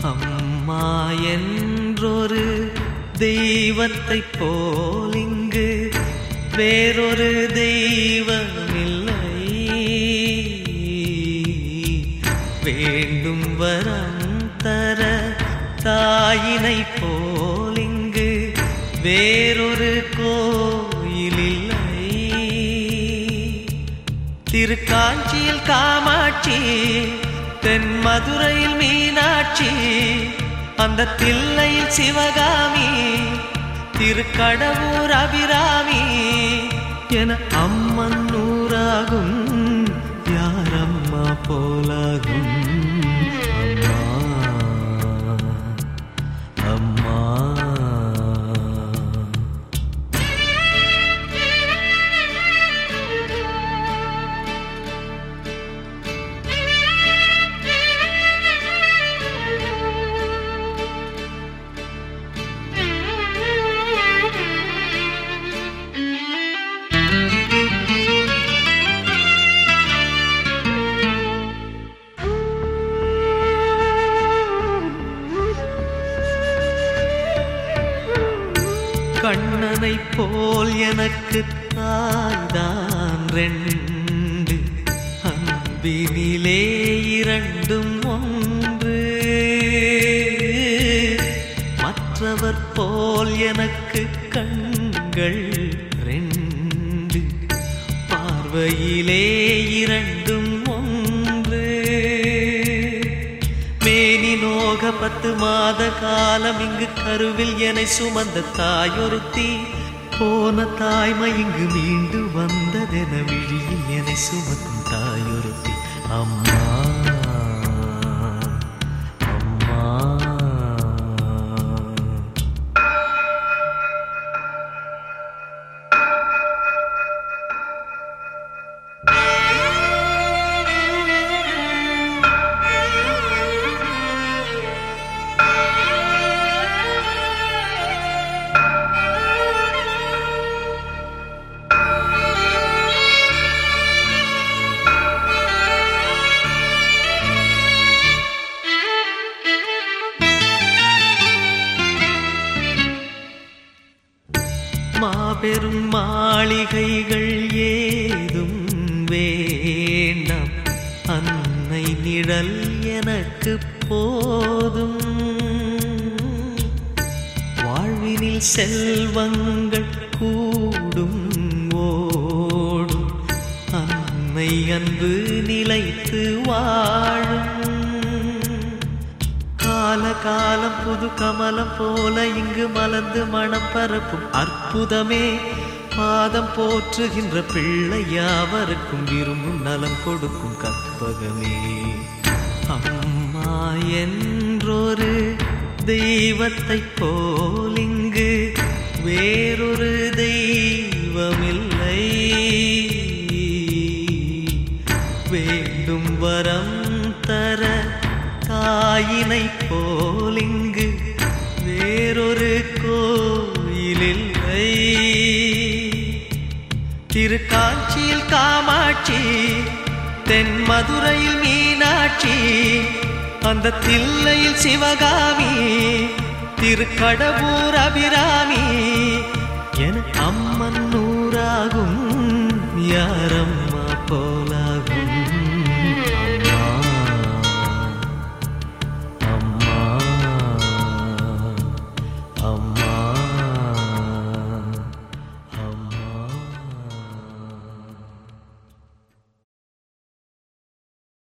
அம்மா என்றொரு தெய்வத்தைப் போல் இங்கு வேறொரு தெய்வமில்லை வேண்டும் வரம் தர தாயினை போல் இங்கு வேறொரு கோயில் இல்லை திருக்காஞ்சியில் காமாட்சி தென் மதுரையில் மீனாட்சி அந்த தில்லையில் சிவகாமி திருக்கடவுர் அபிராமி என அம்மன் நூறாகும் யாரம்மா போலாகும் அம்மா அம்மா கண்ணனை போல் எனக்கு தாய்தான் ரெண்டு அன்பினிலே இரண்டும் ஒன்று மற்றவர் போல் எனக்கு கண்கள் ரெண்டு பார்வையிலே இரண்டும் ஒன்று மேனி நோக பத்து மாத காலம் இங்கு கருவில் என்னை சுமந்த தாயொருத்தி போன தாய்மை இங்கு மீண்டு வந்ததென விழியில் என்னை சுமக்கும் தாயொருத்தி அம்மா அம்மா மாபெரும் மாளிகைகள் ஏதும் வேண்டாம் அன்னை நிழல் எனக்கு போதும் வாழ்வினில் செல்வங்கள் கூடும் ஓடும் அன்னை அன்பு நிலைத்து வாழும் கால காலம் புது கமலம் போல இங்கு மலர்ந்து மனம் பரப்பும் அற்புதமே பாதம் போற்றுகின்ற பிள்ளை யாவருக்கும் விரும்பும் நலம் கொடுக்கும் கற்பகமே அம்மா என்றொரு தெய்வத்தைப் போல் இங்கு வேறொரு தெய்வமில்லை வேண்டும் வரம் தர தாயினை போல் இங்கு வேறொரு கோயிலில்லை திருக்காஞ்சியில் காமாட்சி தென் மதுரையில் மீனாட்சி அந்த தில்லையில் சிவகாமி திருக்கடபூர் அபிராமி